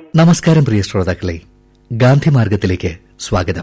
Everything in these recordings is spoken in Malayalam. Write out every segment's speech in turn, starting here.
നമസ്കാരം പ്രിയ ശ്രോതാക്കളെ ഗാന്ധി മാർഗത്തിലേക്ക് സ്വാഗതം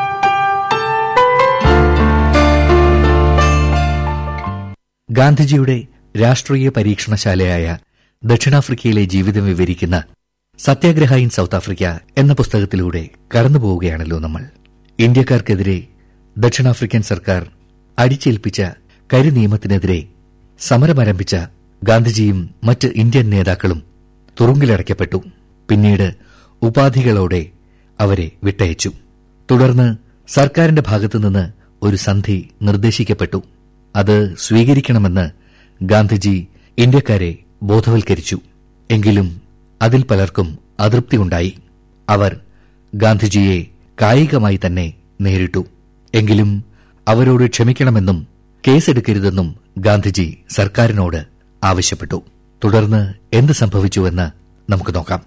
ഗാന്ധിജിയുടെ രാഷ്ട്രീയ പരീക്ഷണശാലയായ ദക്ഷിണാഫ്രിക്കയിലെ ജീവിതം വിവരിക്കുന്ന സത്യാഗ്രഹ ഇൻ സൌത്ത് ആഫ്രിക്ക എന്ന പുസ്തകത്തിലൂടെ കടന്നുപോവുകയാണല്ലോ നമ്മൾ ഇന്ത്യക്കാർക്കെതിരെ ദക്ഷിണാഫ്രിക്കൻ സർക്കാർ അടിച്ചേൽപ്പിച്ച കരിനിയമത്തിനെതിരെ സമരമാരംഭിച്ച ഗാന്ധിജിയും മറ്റ് ഇന്ത്യൻ നേതാക്കളും തുറുങ്കിലടയ്ക്കപ്പെട്ടു പിന്നീട് ഉപാധികളോടെ അവരെ വിട്ടയച്ചു തുടർന്ന് സർക്കാരിന്റെ ഭാഗത്തുനിന്ന് ഒരു സന്ധി നിർദ്ദേശിക്കപ്പെട്ടു അത് സ്വീകരിക്കണമെന്ന് ഗാന്ധിജി ഇന്ത്യക്കാരെ ബോധവൽക്കരിച്ചു എങ്കിലും അതിൽ പലർക്കും അതൃപ്തിയുണ്ടായി അവർ ഗാന്ധിജിയെ കായികമായി തന്നെ നേരിട്ടു എങ്കിലും അവരോട് ക്ഷമിക്കണമെന്നും കേസെടുക്കരുതെന്നും ഗാന്ധിജി സർക്കാരിനോട് ആവശ്യപ്പെട്ടു തുടർന്ന് എന്ത് സംഭവിച്ചുവെന്ന് നമുക്ക് നോക്കാം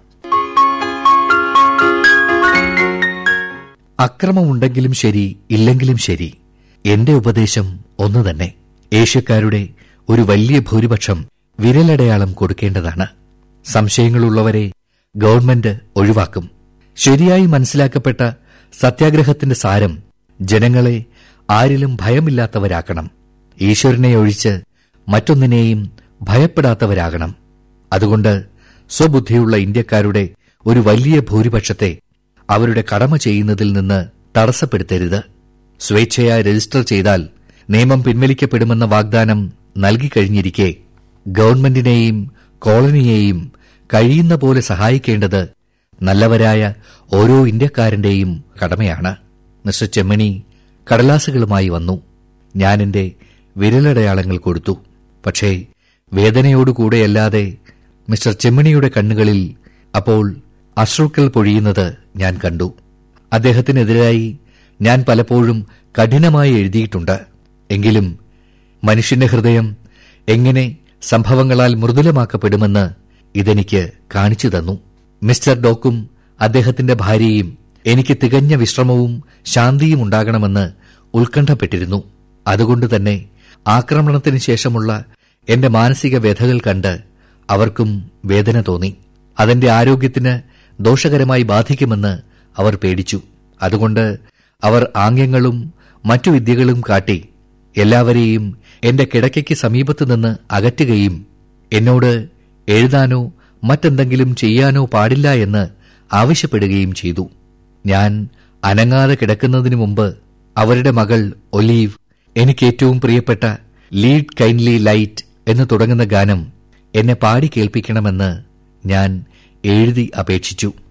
അക്രമമുണ്ടെങ്കിലും ശരി ഇല്ലെങ്കിലും ശരി എന്റെ ഉപദേശം ഒന്നു തന്നെ ഏഷ്യക്കാരുടെ ഒരു വലിയ ഭൂരിപക്ഷം വിരലടയാളം കൊടുക്കേണ്ടതാണ് സംശയങ്ങളുള്ളവരെ ഗവൺമെന്റ് ഒഴിവാക്കും ശരിയായി മനസ്സിലാക്കപ്പെട്ട സത്യാഗ്രഹത്തിന്റെ സാരം ജനങ്ങളെ ആരിലും ഭയമില്ലാത്തവരാക്കണം ഈശ്വരനെ ഒഴിച്ച് മറ്റൊന്നിനെയും ഭയപ്പെടാത്തവരാകണം അതുകൊണ്ട് സ്വബുദ്ധിയുള്ള ഇന്ത്യക്കാരുടെ ഒരു വലിയ ഭൂരിപക്ഷത്തെ അവരുടെ കടമ ചെയ്യുന്നതിൽ നിന്ന് തടസ്സപ്പെടുത്തരുത് സ്വേച്ഛയായി രജിസ്റ്റർ ചെയ്താൽ നിയമം പിൻവലിക്കപ്പെടുമെന്ന വാഗ്ദാനം നൽകിക്കഴിഞ്ഞിരിക്കെ ഗവൺമെന്റിനെയും കോളനിയെയും കഴിയുന്ന പോലെ സഹായിക്കേണ്ടത് നല്ലവരായ ഓരോ ഇന്ത്യക്കാരന്റെയും കടമയാണ് മിസ്റ്റർ ചെമ്മണി കടലാസുകളുമായി വന്നു ഞാൻ എന്റെ വിരലടയാളങ്ങൾ കൊടുത്തു പക്ഷേ വേദനയോടുകൂടെയല്ലാതെ മിസ്റ്റർ ചെമ്മണിയുടെ കണ്ണുകളിൽ അപ്പോൾ അശ്രുക്കൾ പൊഴിയുന്നത് ഞാൻ കണ്ടു അദ്ദേഹത്തിനെതിരായി ഞാൻ പലപ്പോഴും കഠിനമായി എഴുതിയിട്ടുണ്ട് എങ്കിലും മനുഷ്യന്റെ ഹൃദയം എങ്ങനെ സംഭവങ്ങളാൽ മൃദുലമാക്കപ്പെടുമെന്ന് ഇതെനിക്ക് കാണിച്ചു തന്നു മിസ്റ്റർ ഡോക്കും അദ്ദേഹത്തിന്റെ ഭാര്യയും എനിക്ക് തികഞ്ഞ വിശ്രമവും ശാന്തിയും ഉണ്ടാകണമെന്ന് ഉത്കണ്ഠപ്പെട്ടിരുന്നു അതുകൊണ്ട് തന്നെ ആക്രമണത്തിന് ശേഷമുള്ള എന്റെ മാനസിക വ്യഥകൾ കണ്ട് അവർക്കും വേദന തോന്നി അതെന്റെ ആരോഗ്യത്തിന് ദോഷകരമായി ബാധിക്കുമെന്ന് അവർ പേടിച്ചു അതുകൊണ്ട് അവർ ആംഗ്യങ്ങളും മറ്റു വിദ്യകളും കാട്ടി എല്ലാവരെയും എന്റെ കിടക്കയ്ക്ക് സമീപത്തു നിന്ന് അകറ്റുകയും എന്നോട് എഴുതാനോ മറ്റെന്തെങ്കിലും ചെയ്യാനോ പാടില്ല എന്ന് ആവശ്യപ്പെടുകയും ചെയ്തു ഞാൻ അനങ്ങാതെ കിടക്കുന്നതിനു മുമ്പ് അവരുടെ മകൾ ഒലീവ് എനിക്ക് ഏറ്റവും പ്രിയപ്പെട്ട ലീഡ് കൈൻഡ്ലി ലൈറ്റ് എന്ന് തുടങ്ങുന്ന ഗാനം എന്നെ പാടി കേൾപ്പിക്കണമെന്ന് ഞാൻ എഴുതി അപേക്ഷിച്ചു